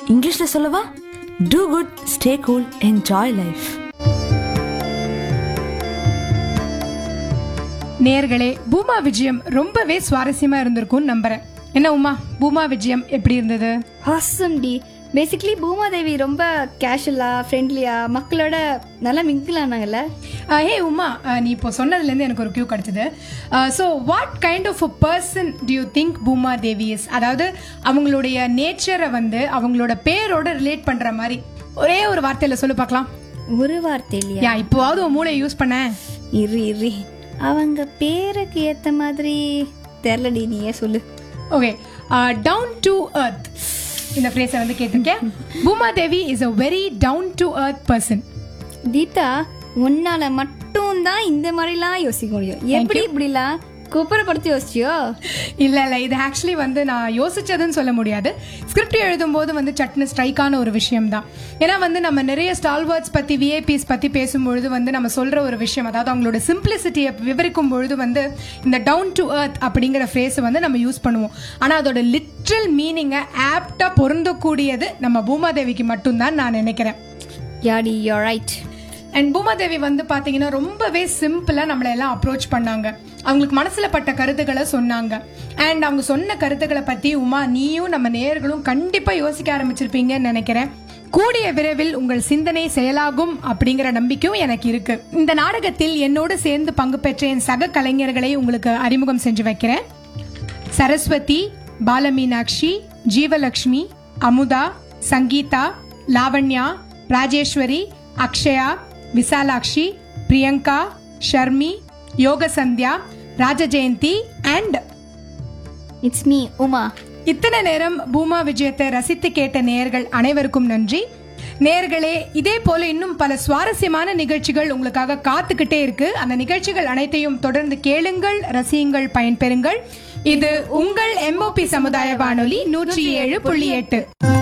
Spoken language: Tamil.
இங்கிலீஷ்ல சொல்லவா do good stay cool enjoy life நேர்களே பூமா விஜயம் ரொம்பவே சுவாரஸ்யமா இருந்திருக்கும்னு நம்புறேன் என்ன உமா பூமா விஜயம் எப்படி இருந்தது ஹாசம் டி பேசிக்லி பூமாதேவி ரொம்ப கேஷுவலா ஃப்ரெண்ட்லியா மக்களோட நல்லா மிங்கிள் ஆனாங்கல்ல ஹே உமா அஹ், நீ இப்போ சொன்னதுலேருந்து எனக்கு ஒரு கியூ கிடைச்சது so what kind of a person do you think Pooma Devi is அதாவது அவங்களுடைய நேச்சரை வந்து அவங்களோட பேரோட ரிலேட் பண்ற மாதிரி ஒரே ஒரு வார்த்தையில சொல்லு பார்க்கலாம் ஒரு வார்த்தை இல்லையா யா இப்போவாவது உன் மூளை யூஸ் பண்ண இரு இரு அவங்க பேருக்கு ஏத்த மாதிரி தெரிலடி நீயே சொல்லு ஓகே டவுன் டு earth இந்த ஃப்ரேஸை வந்து கேட்டிருக்கேன் Pooma Devi is a very down to earth person தீதா உன்னால மட்டும்தான் இந்த மாதிரிலாம் யோசிக்க முடியும் எப்படி இப்படிலாம் குப்பரப்படுத்தி யோசிச்சியோ இல்ல இல்ல இது ஆக்சுவலி வந்து நான் யோசிச்சதுன்னு சொல்ல முடியாது ஸ்கிரிப்ட் எழுதும்போது வந்து சட்னு ஸ்ட்ரைக்கான ஒரு விஷயம் தான் ஏன்னா வந்து நம்ம நிறைய ஸ்டால்வர்ட்ஸ் பத்தி விஐபிஸ் பத்தி பேசும்பொழுது வந்து நம்ம சொல்ற ஒரு விஷயம் அதாவது அவங்களோட சிம்பிளிசிட்டியை விவரிக்கும் பொழுது வந்து இந்த டவுன் டு earth அப்படிங்கிற ஃப்ரேஸ் வந்து நம்ம யூஸ் பண்ணுவோம் ஆனா அதோட லிட்ரல் மீனிங்கை ஆப்டா பொருந்தக்கூடியது நம்ம பூமாதேவிக்கு மட்டும்தான் நான் நினைக்கிறேன் யாடி யோ ரைட் அண்ட் பூமாதேவி வந்து பாத்தீங்கன்னா ரொம்பவே சிம்பிளா நம்மளை எல்லாம் அப்ரோச் பண்ணாங்க அவங்களுக்கு மனசுல பட்ட கருத்துக்களை சொன்னாங்க அண்ட் அவங்க சொன்ன கருத்துக்களை பத்தி உமா நீயும் நம்ம நேயர்களும் கண்டிப்பா யோசிக்க ஆரம்பிச்சிருப்பீங்கன்னு நினைக்கிறேன் கூடிய விரைவில் உங்கள் சிந்தனை செயலாகும் அப்படிங்கிற நம்பிக்கையும் எனக்கு இருக்கு இந்த நாடகத்தில் என்னோடு சேர்ந்து பங்கு பெற்ற என் சக கலைஞர்களை உங்களுக்கு அறிமுகம் செஞ்சு வைக்கிறேன் Saraswati பாலமீனாட்சி ஜீவலக்ஷ்மி Amudha Sangeetha Lavanya Rajeswari Akshaya Visalakshi Priyanka Sharmi Yoga Sandhya Rajajayanthi and it's me Uma இத்தனை நேரம் பூமா விஜயத்தை ரசித்து கேட்ட நேயர்கள் அனைவருக்கும் நன்றி நேயர்களே இதே போல இன்னும் பல சுவாரஸ்யமான நிகழ்ச்சிகள் உங்களுக்காக காத்துக்கிட்டே இருக்கு அந்த நிகழ்ச்சிகள் அனைத்தையும் தொடர்ந்து கேளுங்கள் ரசியுங்கள் பயன்பெறுங்கள் இது உங்கள் எம்ஓபி சமுதாய வானொலி நூற்றி ஏழு புள்ளி எட்டு